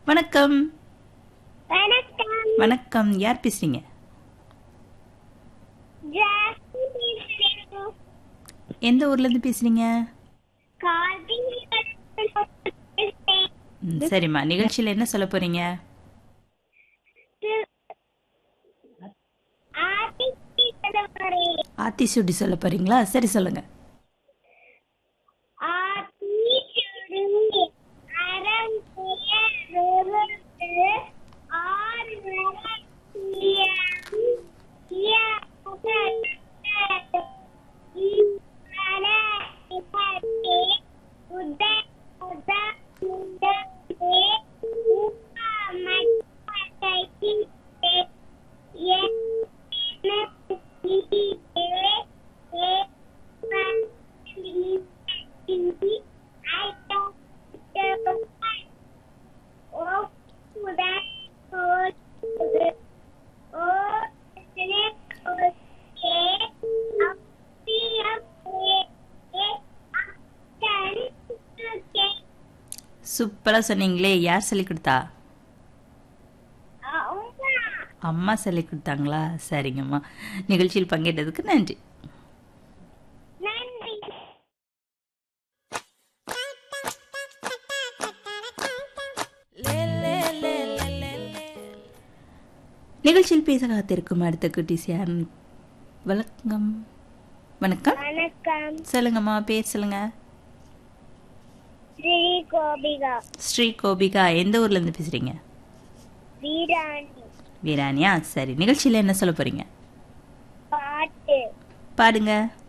வணக்கம் வணக்கம் வணக்கம் யார் பேசுறீங்க ஜாஸ்தி பேசுறேன் எந்த ஊர்ல இருந்து பேசுறீங்க கார்த்திகை பேசுறேன் ம், சரிம்மா நிகழ்ச்சியில என்ன சொல்ல போறீங்க ஆர்த்தி சொல்லுறேன் ஆத்தி சுடி சொல்ல போறீங்களா சரி சொல்லுங்க ஆர்த்தி சுடுங்கி அறம் பெயருக்கு ஆறு சூப்பரா சொன்னீங்களே யார் சொல்லி கொடுத்தா அம்மா சொல்லி கொடுத்தாங்களா சரிங்கம்மா நிகழ்ச்சியில் பங்கேற்றதுக்கு நன்றி நன்றி நிகழ்ச்சியில் பேச காத்திருக்கும் அடுத்த குட்டிஸ் யார் வணக்கம் வணக்கம் வணக்கம் சொல்லுங்கம்மா பேர் சொல்லுங்க ஸ்ரீ கோபிகா ஸ்ரீ கோபிகா எந்த ஊர்ல இருந்து பேசுறீங்க வீராணி வீராணியா சரி நிகழ்ச்சியில என்ன சொல்ல போறீங்க பாட்டு பாடுங்க